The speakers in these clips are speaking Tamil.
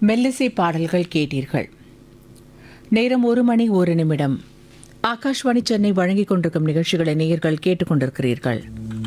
மெல்லிசை பாடல்கள் கேட்டீர்கள் நேரம் ஒரு மணி ஒரு நிமிடம் ஆகாஷ்வாணி சென்னை வழங்கிக் கொண்டிருக்கும் நிகழ்ச்சிகளை நேயர்கள் கேட்டுக்கொண்டிருக்கிறீர்கள்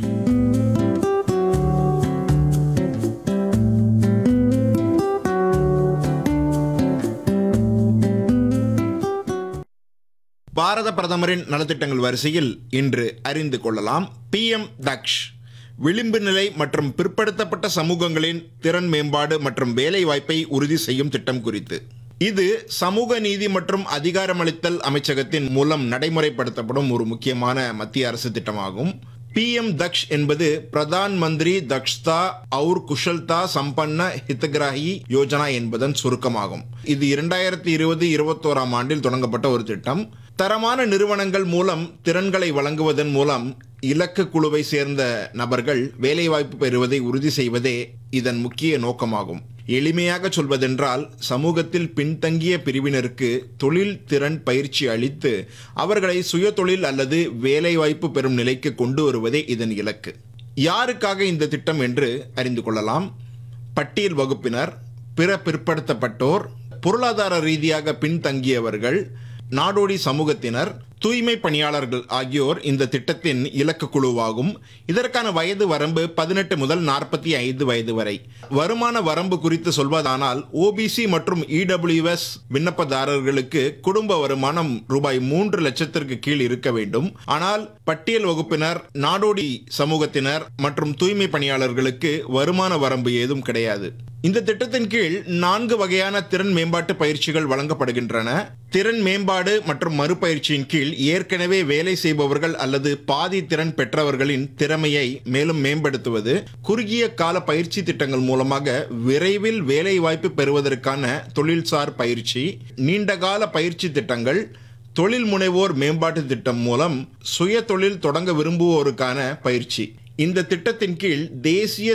பாரத பிரதமரின் நலத்திட்டங்கள் வரிசையில் இன்று அறிந்து கொள்ளலாம் பிஎம் தக்ஷ் விளிம்பு நிலை மற்றும் பிற்படுத்தப்பட்ட சமூகங்களின் திறன் மேம்பாடு மற்றும் வேலை வாய்ப்பை உறுதி செய்யும் திட்டம் குறித்து இது சமூக நீதி மற்றும் அதிகாரமளித்தல் அமைச்சகத்தின் மூலம் நடைமுறைப்படுத்தப்படும் ஒரு முக்கியமான மத்திய அரசு திட்டமாகும் பிஎம் தக்ஷ் என்பது பிரதான் மந்திரி தக்ஷ்தா அவுர் குஷல்தா சம்பன்ன ஹிதகிராஹி யோஜனா என்பதன் சுருக்கமாகும் இது இரண்டாயிரத்தி இருபது இருபத்தோராம் ஆண்டில் தொடங்கப்பட்ட ஒரு திட்டம் தரமான நிறுவனங்கள் மூலம் திறன்களை வழங்குவதன் மூலம் இலக்கு குழுவை சேர்ந்த நபர்கள் வேலைவாய்ப்பு பெறுவதை உறுதி செய்வதே இதன் முக்கிய நோக்கமாகும் எளிமையாக சொல்வதென்றால் சமூகத்தில் பின்தங்கிய பிரிவினருக்கு தொழில் திறன் பயிற்சி அளித்து அவர்களை சுயதொழில் அல்லது வேலைவாய்ப்பு பெறும் நிலைக்கு கொண்டு வருவதே இதன் இலக்கு யாருக்காக இந்த திட்டம் என்று அறிந்து கொள்ளலாம் பட்டியல் வகுப்பினர் பிற பிற்படுத்தப்பட்டோர் பொருளாதார ரீதியாக பின்தங்கியவர்கள் நாடோடி சமூகத்தினர் தூய்மை பணியாளர்கள் ஆகியோர் இந்த திட்டத்தின் இலக்கு குழுவாகும் இதற்கான வயது வரம்பு பதினெட்டு முதல் நாற்பத்தி ஐந்து வயது வரை வருமான வரம்பு குறித்து சொல்வதானால் ஓபிசி மற்றும் இடபிள்யூஎஸ் விண்ணப்பதாரர்களுக்கு குடும்ப வருமானம் ரூபாய் மூன்று லட்சத்திற்கு கீழ் இருக்க வேண்டும் ஆனால் பட்டியல் வகுப்பினர் நாடோடி சமூகத்தினர் மற்றும் தூய்மை பணியாளர்களுக்கு வருமான வரம்பு ஏதும் கிடையாது இந்த திட்டத்தின் கீழ் நான்கு வகையான திறன் மேம்பாட்டு பயிற்சிகள் வழங்கப்படுகின்றன திறன் மேம்பாடு மற்றும் மறுபயிற்சியின் கீழ் ஏற்கனவே வேலை செய்பவர்கள் அல்லது பாதி திறன் பெற்றவர்களின் திறமையை மேலும் மேம்படுத்துவது குறுகிய கால பயிற்சி திட்டங்கள் மூலமாக விரைவில் வேலை வாய்ப்பு பெறுவதற்கான தொழில்சார் பயிற்சி நீண்டகால பயிற்சி திட்டங்கள் தொழில் முனைவோர் மேம்பாட்டு திட்டம் மூலம் சுய தொழில் தொடங்க விரும்புவோருக்கான பயிற்சி இந்த திட்டத்தின் கீழ் தேசிய